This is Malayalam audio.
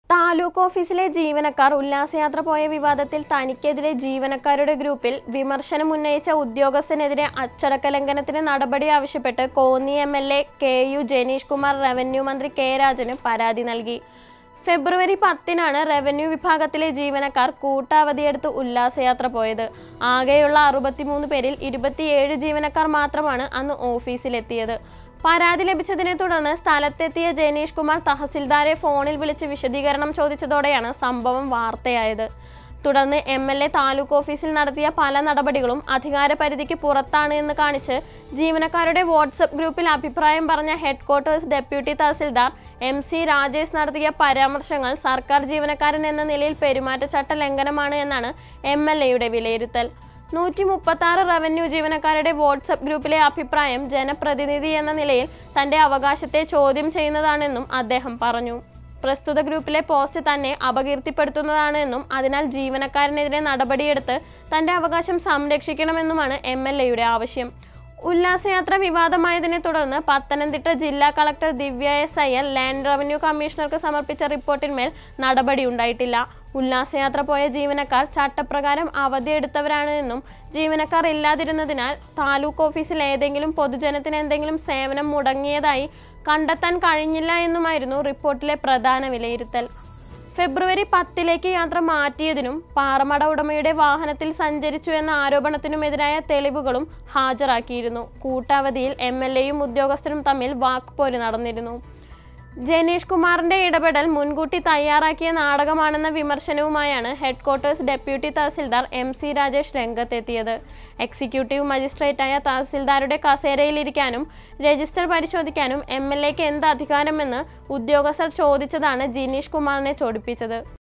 താലൂക്ക് ഓഫീസിലെ ജീവനക്കാർ ഉല്ലാസയാത്ര പോയ വിവാദത്തിൽ തനിക്കെതിരെ ജീവനക്കാരുടെ ഗ്രൂപ്പിൽ വിമർശനം ഉന്നയിച്ച ഉദ്യോഗസ്ഥനെതിരെ അച്ചടക്ക ലംഘനത്തിന് നടപടി ആവശ്യപ്പെട്ട് Konni M L A K U Janeesh Kumar revenue മന്ത്രി കെ രാജന് പരാതി നൽകി ഫെബ്രുവരി പത്തിനാണ് റവന്യൂ വിഭാഗത്തിലെ ജീവനക്കാർ കൂട്ടാവധിയെടുത്ത് ഉല്ലാസയാത്ര പോയത് ആകെയുള്ള അറുപത്തിമൂന്ന് പേരിൽ ഇരുപത്തിയേഴ് ജീവനക്കാർ മാത്രമാണ് അന്ന് ഓഫീസിലെത്തിയത് പരാതി ലഭിച്ചതിനെ തുടർന്ന് സ്ഥലത്തെത്തിയ ജനീഷ് കുമാർ തഹസിൽദാരെ ഫോണിൽ വിളിച്ച് വിശദീകരണം ചോദിച്ചതോടെയാണ് സംഭവം വാർത്തയായത് തുടർന്ന് എം എൽ എ താലൂക്ക് ഓഫീസിൽ നടത്തിയ പല നടപടികളും അധികാര പരിധിക്ക് പുറത്താണ് എന്ന് കാണിച്ച് ജീവനക്കാരുടെ വാട്സപ്പ് ഗ്രൂപ്പിൽ അഭിപ്രായം പറഞ്ഞ headquarters deputy tahsildar M C Rajesh നടത്തിയ പരാമർശങ്ങൾ സർക്കാർ ജീവനക്കാരൻ എന്ന നിലയിൽ പെരുമാറ്റച്ചട്ട ലംഘനമാണ് എന്നാണ് എം എൽ എയുടെ വിലയിരുത്തൽ നൂറ്റി മുപ്പത്തി ആറ് റവന്യൂ ജീവനക്കാരുടെ വാട്സപ്പ് ഗ്രൂപ്പിലെ അഭിപ്രായം ജനപ്രതിനിധി എന്ന നിലയിൽ തന്റെ അവകാശത്തെ ചോദ്യം ചെയ്യുന്നതാണെന്നും അദ്ദേഹം പറഞ്ഞു പ്രസ്തുത ഗ്രൂപ്പിലെ പോസ്റ്റ് തന്നെ അപകീർത്തിപ്പെടുത്തുന്നതാണ് എന്നും അതിനാൽ ജീവനക്കാരനെതിരെ നടപടിയെടുത്ത് തന്റെ അവകാശം സംരക്ഷിക്കണമെന്നുമാണ് എം എൽ എയുടെ ആവശ്യം ഉല്ലാസയാത്ര വിവാദമായതിനെ തുടർന്ന് പത്തനംതിട്ട ജില്ലാ collector Divya S Iyer land revenue കമ്മീഷണർക്ക് സമർപ്പിച്ച റിപ്പോർട്ടിന്മേൽ നടപടിയുണ്ടായിട്ടില്ല ഉല്ലാസയാത്ര പോയ ജീവനക്കാർ ചട്ടപ്രകാരം അവധിയെടുത്തവരാണ് എന്നും ജീവനക്കാർ ഇല്ലാതിരുന്നതിനാൽ താലൂക്ക് ഓഫീസിൽ ഏതെങ്കിലും പൊതുജനത്തിന് എന്തെങ്കിലും സേവനം മുടങ്ങിയതായി കണ്ടെത്താൻ കഴിഞ്ഞില്ല എന്നുമായിരുന്നു റിപ്പോർട്ടിലെ പ്രധാന വിലയിരുത്തൽ ഫെബ്രുവരി പത്തിലേക്ക് യാത്ര മാറ്റിയതിനും പാറമട ഉടമയുടെ വാഹനത്തിൽ സഞ്ചരിച്ചു എന്ന ആരോപണത്തിനുമെതിരായ തെളിവുകളും ഹാജരാക്കിയിരുന്നു കൂട്ടാവധിയിൽ എം എൽ എയും ഉദ്യോഗസ്ഥരും തമ്മിൽ വാക്പോര് നടന്നിരുന്നു ജനീഷ് കുമാറിന്റെ ഇടപെടൽ മുൻകൂട്ടി തയ്യാറാക്കിയ നാടകമാണെന്ന വിമർശനവുമായാണ് headquarters deputy tahsildar M C Rajesh രംഗത്തെത്തിയത് എക്സിക്യൂട്ടീവ് മജിസ്ട്രേറ്റായ തഹസിൽദാരുടെ കസേരയിലിരിക്കാനും രജിസ്റ്റർ പരിശോധിക്കാനും എം എൽ എക്ക് എന്ത് അധികാരമെന്ന് ഉദ്യോഗസ്ഥർ ചോദിച്ചതാണ് ജിനീഷ് കുമാറിനെ ചോടിപ്പിച്ചത്